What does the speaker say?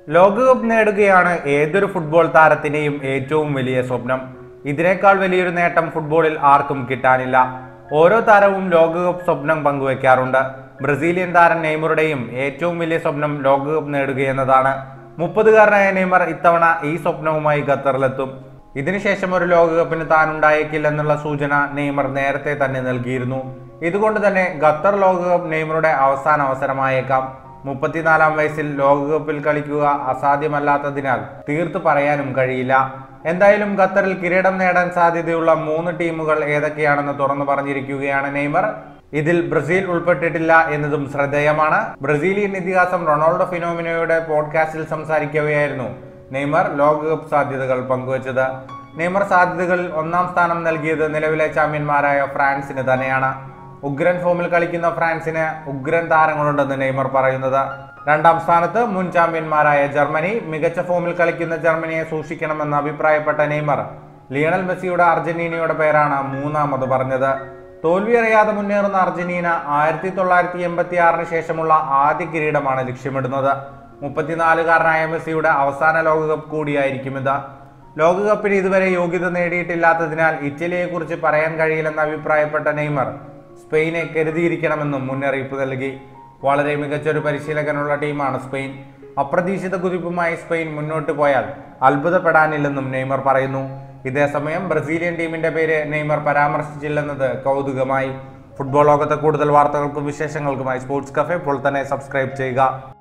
ലോകകപ്പ് നേടുകയാണ് ഏതൊരു ഫുട്ബോൾ താരത്തിന്റെയും ഏറ്റവും വലിയ സ്വപ്നം ഇതിനേക്കാൾ വലിയൊരു നേട്ടം ഫുട്ബോളിൽ ആർക്കും കിട്ടാനില്ല ഓരോ താരവും ലോകകപ്പ് സ്വപ്നം പങ്കുവെക്കാറുണ്ട് ബ്രസീലിയൻ താരം നെയ്മറുടെയും ഏറ്റവും വലിയ സ്വപ്നം ലോകകപ്പ് നേടുകയെന്നതാണ് മുപ്പതുകാരനായ നെയ്മർ ഇത്തവണ ഈ സ്വപ്നവുമായി ഖത്തറിലെത്തും ഇതിനുശേഷം ഒരു ലോകകപ്പിന് താൻ ഉണ്ടായേക്കില്ലെന്നുള്ള സൂചന നെയ്മർ നേരത്തെ തന്നെ നൽകിയിരുന്നു ഇതുകൊണ്ട് തന്നെ ഖത്തർ ലോകകപ്പ് നെയ്മറുടെ അവസാന അവസരമായേക്കാം മുപ്പത്തിനാലാം വയസ്സിൽ ലോകകപ്പിൽ കളിക്കുക അസാധ്യമല്ലാത്തതിനാൽ തീർത്ത് പറയാനും കഴിയില്ല എന്തായാലും ഖത്തറിൽ കിരീടം നേടാൻ സാധ്യതയുള്ള മൂന്ന് ടീമുകൾ ഏതൊക്കെയാണെന്ന് തുറന്നു പറഞ്ഞിരിക്കുകയാണ് നെയ്മർ ഇതിൽ ബ്രസീൽ ഉൾപ്പെട്ടിട്ടില്ല എന്നതും ശ്രദ്ധേയമാണ് ബ്രസീലിയൻ ഇതിഹാസം റൊണാൾഡോ ഫിനോമിനോയുടെ പോഡ്കാസ്റ്റിൽ സംസാരിക്കവെയായിരുന്നു നെയ്മർ ലോകകപ്പ് സാധ്യതകൾ പങ്കുവച്ചത് നെയ്മർ സാധ്യതകളിൽ ഒന്നാം സ്ഥാനം നൽകിയത് നിലവിലെ ചാമ്പ്യന്മാരായ ഫ്രാൻസിന് തന്നെയാണ് ഉഗ്രൻ ഫോമിൽ കളിക്കുന്ന ഫ്രാൻസിന് ഉഗ്രൻ താരങ്ങളുണ്ടെന്ന് നെയ്മർ പറയുന്നത് രണ്ടാം സ്ഥാനത്ത് മുൻ ചാമ്പ്യന്മാരായ ജർമ്മനി മികച്ച ഫോമിൽ കളിക്കുന്ന ജർമ്മനിയെ സൂക്ഷിക്കണമെന്ന് അഭിപ്രായപ്പെട്ട നെയ്മർ ലിയണൽ മെസ്സിയുടെ അർജന്റീനയുടെ പേരാണ് മൂന്നാമത് പറഞ്ഞത് തോൽവി അറിയാതെ മുന്നേറുന്ന അർജന്റീന ആയിരത്തി തൊള്ളായിരത്തി എൺപത്തി ആറിന് ശേഷമുള്ള ആദ്യ കിരീടമാണ് ലക്ഷ്യമിടുന്നത് മുപ്പത്തിനാലുകാരനായ മെസ്സിയുടെ അവസാന ലോകകപ്പ് കൂടിയായിരിക്കും ഇത് ലോകകപ്പിന് ഇതുവരെ യോഗ്യത നേടിയിട്ടില്ലാത്തതിനാൽ ഇറ്റലിയെക്കുറിച്ച് പറയാൻ കഴിയില്ലെന്ന് അഭിപ്രായപ്പെട്ട നെയ്മർ സ്പെയിനെ കരുതിയിരിക്കണമെന്നും മുന്നറിയിപ്പ് നൽകി വളരെ മികച്ചൊരു പരിശീലകനുള്ള ടീമാണ് സ്പെയിൻ അപ്രതീക്ഷിത കുതിപ്പുമായി സ്പെയിൻ മുന്നോട്ട് പോയാൽ അത്ഭുതപ്പെടാനില്ലെന്നും നെയ്മർ പറയുന്നു ഇതേസമയം ബ്രസീലിയൻ ടീമിന്റെ പേര് നെയ്മർ പരാമർശിച്ചില്ലെന്നത് കൗതുകമായി ഫുട്ബോൾ ലോകത്തെ കൂടുതൽ വാർത്തകൾക്കും വിശേഷങ്ങൾക്കുമായി സ്പോർട്സ് കഫേ ഇപ്പോൾ തന്നെ സബ്സ്ക്രൈബ് ചെയ്യുക